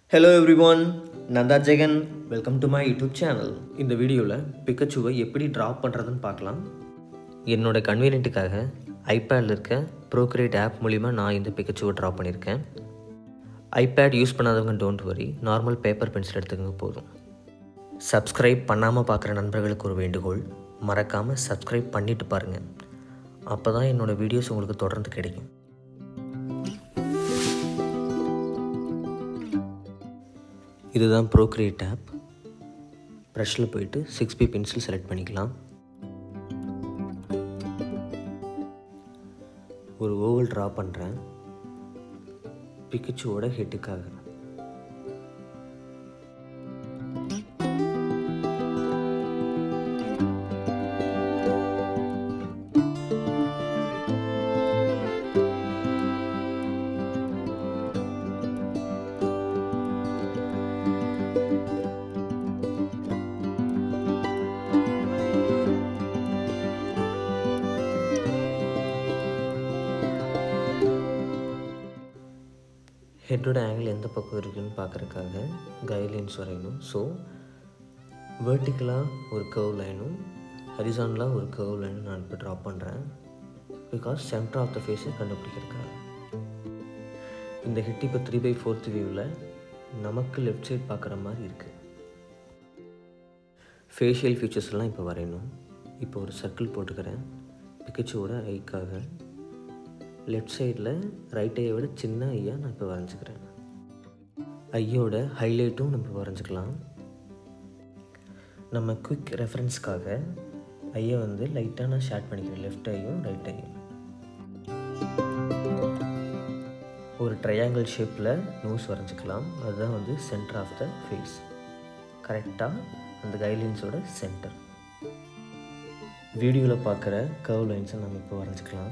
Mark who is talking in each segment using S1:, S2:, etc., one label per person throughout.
S1: hello everyone Nanda Jagan welcome to my YouTube channel இந்த வீடியோவில் பிக்கச்சுவை எப்படி ட்ரா பண்ணுறதுன்னு பார்க்கலாம் என்னோட கன்வீனியன்ட்டுக்காக ஐபேடில் இருக்க ப்ரோக்ரேட் ஆப் மூலிமா நான் இந்த பிக்கச்சுவை ட்ரா பண்ணியிருக்கேன் ஐபேட் யூஸ் பண்ணாதவங்க don't worry normal paper pencil எடுத்துக்கங்க போதும் சப்ஸ்கிரைப் பண்ணாமல் பார்க்குற நண்பர்களுக்கு ஒரு வேண்டுகோள் மறக்காமல் சப்ஸ்கிரைப் பண்ணிட்டு பாருங்கள் அப்போ தான் என்னோடய வீடியோஸ் உங்களுக்கு தொடர்ந்து கிடைக்கும் இதுதான் ப்ரோக்ரியேட் ஆப் ப்ரஷில் போயிட்டு சிக்ஸ் பி பென்சில் செலக்ட் பண்ணிக்கலாம் ஒரு ஓவல் ட்ரா பண்ணுறேன் பிக்கச்சுவோட ஹெட்டுக்காக ஹெட்டோட ஆங்கிள் எந்த பக்கம் இருக்குன்னு பார்க்குறதுக்காக கைட்லைன்ஸ் வரையணும் ஸோ வேர்ட்டிக்கலாக ஒரு கர்வ் லைனும் ஹரிசானலாக ஒரு கர்வ் லைனும் நான் இப்போ ட்ரா பண்ணுறேன் பிகாஸ் சென்டர் ஆஃப் த ஃபேஸை கண்டுபிடிக்கிறதுக்காக இந்த ஹெட் இப்போ த்ரீ பை ஃபோர்த் வியூவில் நமக்கு லெஃப்ட் சைட் பார்க்குற மாதிரி இருக்குது ஃபேஷியல் ஃபீச்சர்ஸ்லாம் இப்போ வரையணும் இப்போ ஒரு சர்க்கிள் போட்டுக்கிறேன் பிக்கச்சோட ஐக்காக லெஃப்ட் சைடில் ரைட் ஐயை விட சின்ன ஐயா நான் இப்போ வரைஞ்சிக்கிறேன் ஐயோட ஹைலைட்டும் நம்ம வரைஞ்சிக்கலாம் நம்ம குயிக் ரெஃபரன்ஸ்க்காக ஐயை வந்து லைட்டாக நான் ஷேர் பண்ணிக்கிறேன் லெஃப்ட் ஐயும் ரைட் ஐயும் ஒரு ட்ரையாங்கிள் ஷேப்பில் நோஸ் வரைஞ்சிக்கலாம் அதுதான் வந்து சென்டர் ஆஃப் த ஃபேஸ் கரெக்டாக அந்த கைட்லைன்ஸோட சென்டர் வீடியோவில் பார்க்குற கர்வ் லைன்ஸை நம்ம இப்போ வரைஞ்சிக்கலாம்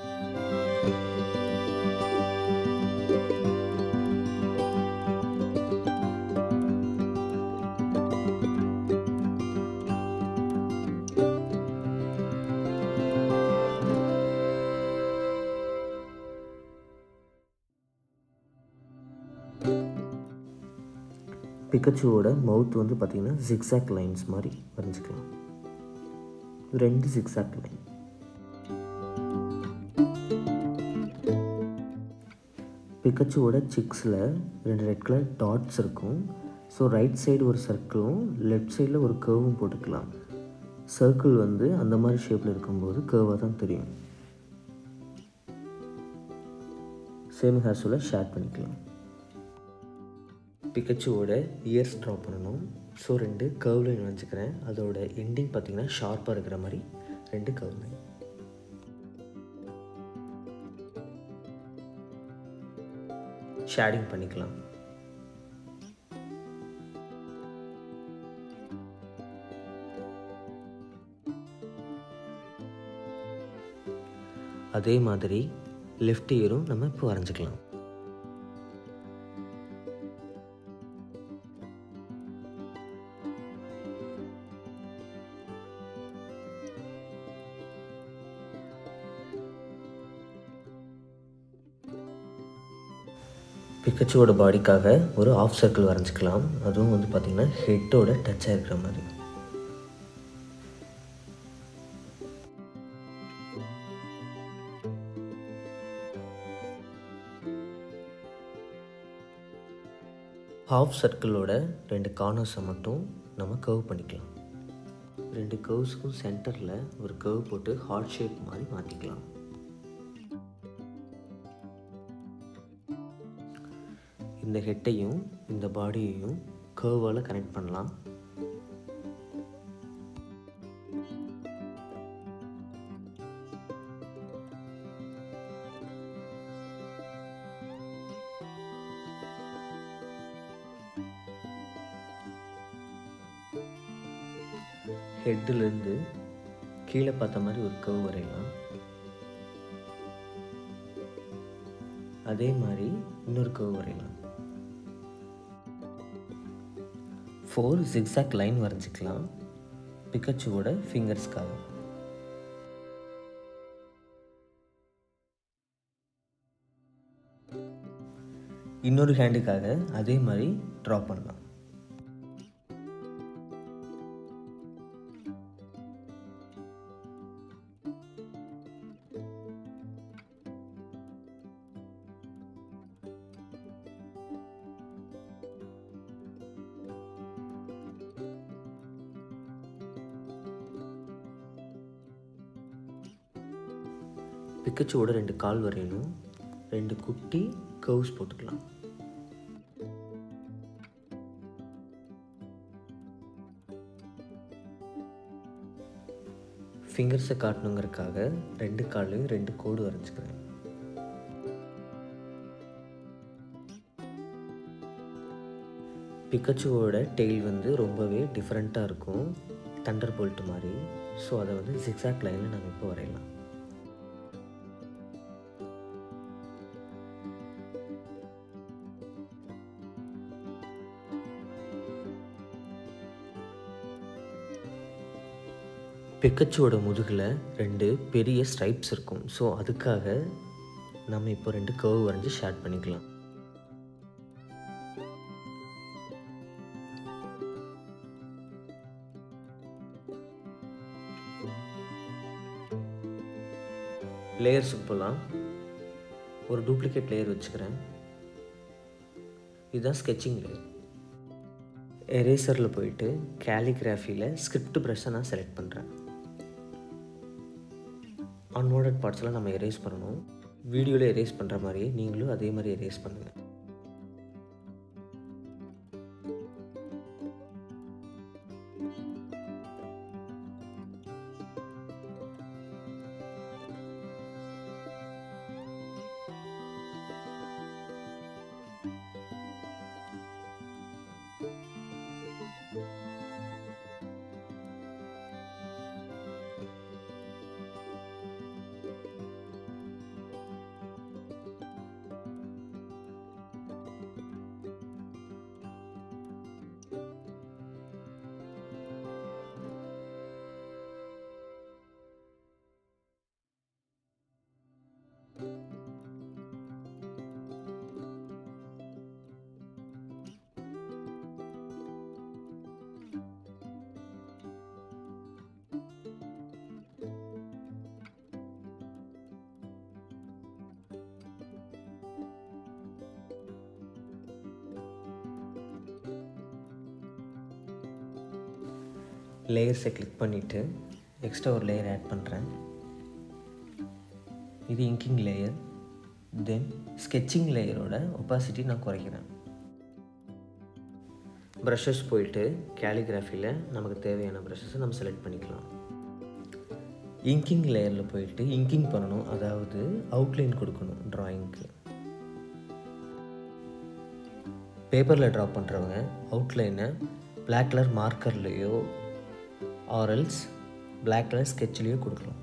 S1: பிக்கச்சுவோட மவுத் வந்து பார்த்திங்கன்னா ஜிக்ஸாக் லைன்ஸ் மாதிரி வரைஞ்சிக்கலாம் ரெண்டு ஜிக்ஸாக் லைன் பிக்கச்சுவோட சிக்ஸில் ரெண்டு ரெட் கலர் டாட்ஸ் இருக்கும் ஸோ ரைட் சைடு ஒரு சர்க்கிளும் லெஃப்ட் சைடில் ஒரு கர்வும் போட்டுக்கலாம் சர்க்கிள் வந்து அந்த மாதிரி ஷேப்பில் இருக்கும்போது கர்வாக தான் தெரியும் சேம் ஹேர்ஸில் ஷேர் பண்ணிக்கலாம் பிக்கச்சுவோட இயர்ஸ் ட்ரா பண்ணணும் ஸோ ரெண்டு கர்வ் லைன் வச்சுக்கிறேன் அதோட எண்டிங் பார்த்திங்கன்னா ஷார்ப்பாக இருக்கிற மாதிரி ரெண்டு கர்வ் லைன் ஷேடிங் பண்ணிக்கலாம் அதே மாதிரி லெஃப்ட் இயரும் நம்ம இப்போ வரைஞ்சிக்கலாம் பிக்கச்சுவோட பாடிக்காக ஒரு ஆஃப் சர்க்கிள் வரைஞ்சிக்கலாம் அதுவும் வந்து பார்த்திங்கன்னா ஹெட்டோட டச்சாக இருக்கிற மாதிரி ஹாஃப் சர்க்கிளோட ரெண்டு கார்னர்ஸை மட்டும் நம்ம கர்வ் பண்ணிக்கலாம் ரெண்டு கர்வ்ஸுக்கும் சென்டரில் ஒரு கர்வ் போட்டு ஹார்ட் ஷேப் மாதிரி மாற்றிக்கலாம் இந்த ஹெட்டையும் இந்த பாடியையும் கர்வால் கனெக்ட் பண்ணலாம் ஹெட்டிலேருந்து கீழே பார்த்த மாதிரி ஒரு கர்வ் வரையலாம் அதே மாதிரி இன்னொரு கர்வ் வரையலாம் ஃபோர் ஜிக்ஸாக் லைன் வரைஞ்சிக்கலாம் பிக்கச்சுவோட ஃபிங்கர்ஸ்க்காக இன்னொரு ஹேண்டுக்காக அதே மாதிரி ட்ரா பண்ணலாம் பிக்கச்சுவோட ரெண்டு கால் வரையணும் ரெண்டு குட்டி கவுஸ் போட்டுக்கலாம் ஃபிங்கர்ஸை காட்டணுங்கிறதுக்காக ரெண்டு காலையும் ரெண்டு கோடு வரைஞ்சிக்கிறேன் பிக்கச்சுவோட டெய்ல் வந்து ரொம்பவே டிஃப்ரெண்ட்டாக இருக்கும் தண்டர் போல்ட் மாதிரி ஸோ அதை வந்து ஜிக்ஸாக் லைனில் நம்ம இப்போ வரையலாம் பிக்கச்சுவோட முதுகில் ரெண்டு பெரிய ஸ்ட்ரைப்ஸ் இருக்கும் ஸோ அதுக்காக நம்ம இப்போ ரெண்டு கர்வ் வரைஞ்சி ஷேர் பண்ணிக்கலாம் லேயர்ஸுக்கு போகலாம் ஒரு டூப்ளிகேட் லேயர் வச்சுக்கிறேன் இதுதான் ஸ்கெட்சிங் லேயர் எரேசரில் போயிட்டு கேலிகிராஃபியில் ஸ்கிரிப்ட் ப்ரஷ்ஷை நான் செலக்ட் பண்ணுறேன் அன்வான்ட் பார்ட்ஸ்லாம் நம்ம எரேஸ் பண்ணணும் வீடியோவில் எரேஸ் பண்ணுற மாதிரியே நீங்களும் அதே மாதிரி எரேஸ் பண்ணுங்கள் லேயர்ஸை கிளிக் பண்ணிவிட்டு எக்ஸ்ட்ரா ஒரு லேயர் ஆட் பண்ணுறேன் இது இங்கிங் லேயர் தென் ஸ்கெட்சிங் லேயரோட ஒப்பாசிட்டி நான் குறைக்கிறேன் ப்ரஷஸ் போயிட்டு கேலிகிராஃபியில் நமக்கு தேவையான ப்ரஷஸை நம்ம செலக்ட் பண்ணிக்கலாம் இங்கிங் லேயரில் போயிட்டு இங்கிங் பண்ணணும் அதாவது அவுட்லைன் கொடுக்கணும் ட்ராயிங்க்கு பேப்பரில் ட்ரா பண்ணுறவங்க அவுட்லைனை பிளாக் கலர் மார்க்கர்லேயோ ஆரல்ஸ் பிளாக் கலர் ஸ்கெட்ச்லேயோ கொடுக்கலாம்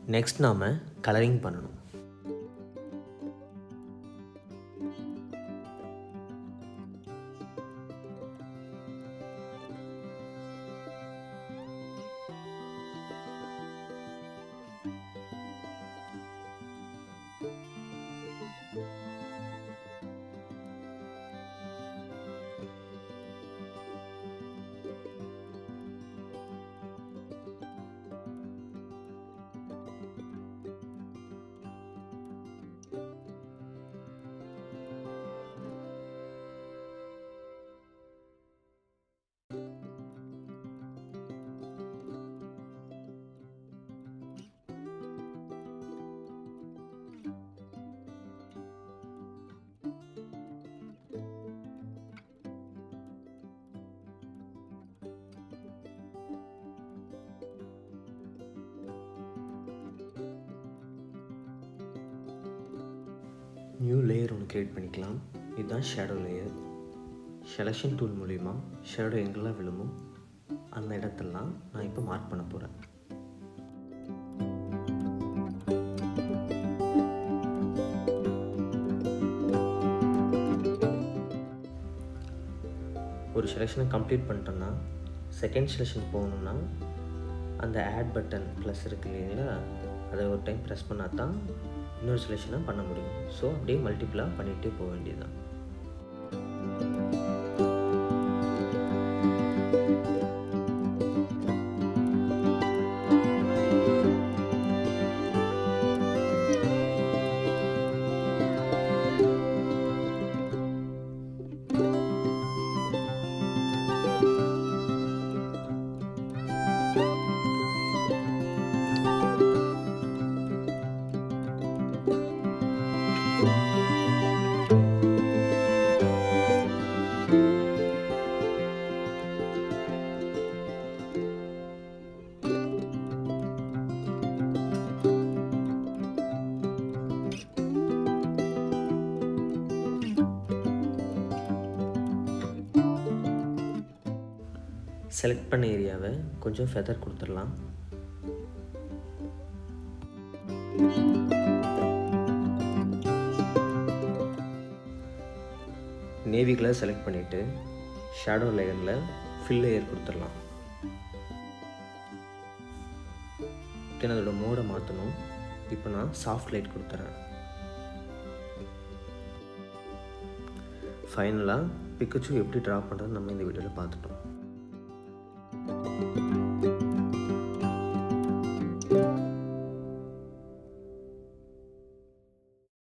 S1: நெக்ஸ்ட் நாம் கலரிங் பண்ணணும் நியூ லேயர் ஒன்று க்ரியேட் பண்ணிக்கலாம் இதுதான் ஷேடோ லேயர் செலெக்ஷன் டூல் மூலிமா ஷேடோ எங்கெல்லாம் விழுமோ அந்த இடத்தெல்லாம் நான் இப்போ மார்க் பண்ண போகிறேன் ஒரு செலெக்ஷனை கம்ப்ளீட் பண்ணிட்டோன்னா செகண்ட் செலெக்ஷன் போகணுன்னா அந்த ஆட் பட்டன் ப்ளஸ் இருக்கு இல்லைங்களா அதை ஒரு டைம் ப்ரெஸ் பண்ணால் தான் இன்னொரு செலெக்ஷனாக பண்ண முடியும் ஸோ அப்படியே மல்டிப்புளாக பண்ணிகிட்டே போக வேண்டியதுதான் செலக்ட் பண்ண ஏரியாவை கொஞ்சம் ஃபெதர் கொடுத்துடலாம் நேவி கலர் செலக்ட் பண்ணிவிட்டு ஷேடோ லேயரில் ஃபில் லேயர் கொடுத்துடலாம் தென் அதோட மோடை மாற்றணும் இப்போ நான் சாஃப்ட் லைட் கொடுத்துறேன் ஃபைனலாக பிக்கச்சு எப்படி ட்ரா பண்ணுறது நம்ம இந்த வீடியோவில் பார்த்துட்டோம்